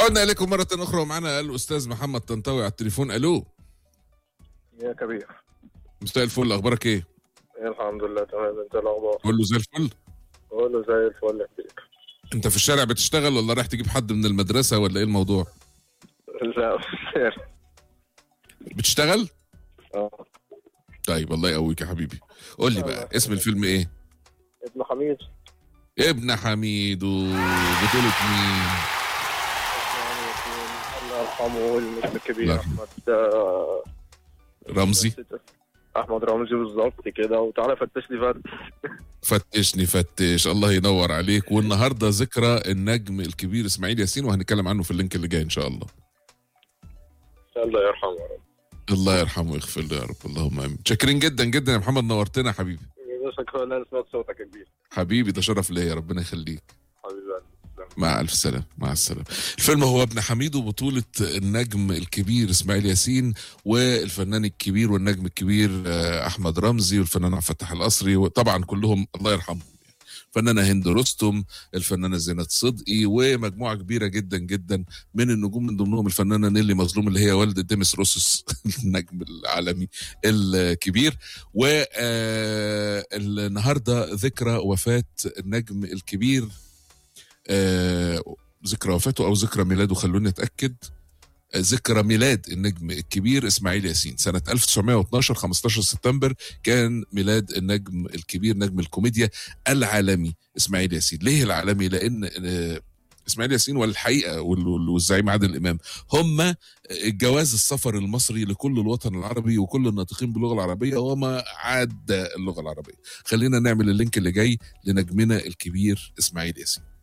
عدنا اليكم مره اخرى ومعنا الاستاذ محمد طنطاوي على التليفون الو يا كبير مساء الفل اخبارك ايه الحمد لله تمام انت الاخبار كله زي الفل كله زي الفل يا كبير انت في الشارع بتشتغل ولا رايح تجيب حد من المدرسه ولا ايه الموضوع لا بتشتغل اه طيب الله يقويك يا حبيبي قول لي بقى اسم الفيلم ايه ابن حميد ابن حميد وبطولة مين الله يرحمه والنجم الله الكبير يرحمه. احمد آه، رمزي احمد رمزي بالظبط كده وتعالى فتش لي فرد فتشني فتش الله ينور عليك والنهارده ذكرى النجم الكبير اسماعيل ياسين وهنتكلم عنه في اللينك اللي جاي ان شاء الله الله يرحمه يا رب الله يرحمه ويغفر له يا رب اللهم امين شاكرين جدا جدا يا محمد نورتنا حبيبي يا باشا كفايه إن انا سمعت صوتك يا كبير حبيبي ده شرف ليا ربنا يخليك حبيبي قلبي. تسلم. مع الف سلامه مع السلامه الفيلم هو ابن حميد وبطوله النجم الكبير اسماعيل ياسين والفنان الكبير والنجم الكبير آه، احمد رمزي والفنان عبد الفتاح القصري وطبعا كلهم الله يرحمهم الفنانه هند رستم الفنانه زينات صدقي ومجموعه كبيره جدا جدا من النجوم من ضمنهم الفنانه نيلي مظلوم اللي هي والده ديمس روسوس النجم العالمي الكبير والنهارده ذكرى وفاه النجم الكبير آه، ذكرى وفاته او ذكرى ميلاده خلوني اتاكد آه، ذكرى ميلاد النجم الكبير اسماعيل ياسين سنه 1912 15 سبتمبر كان ميلاد النجم الكبير نجم الكوميديا العالمي اسماعيل ياسين ليه العالمي لان آه، اسماعيل ياسين والحقيقه وال- والزعيم عادل امام هم جواز السفر المصري لكل الوطن العربي وكل الناطقين باللغه العربيه وما عدا اللغه العربيه خلينا نعمل اللينك اللي جاي لنجمنا الكبير اسماعيل ياسين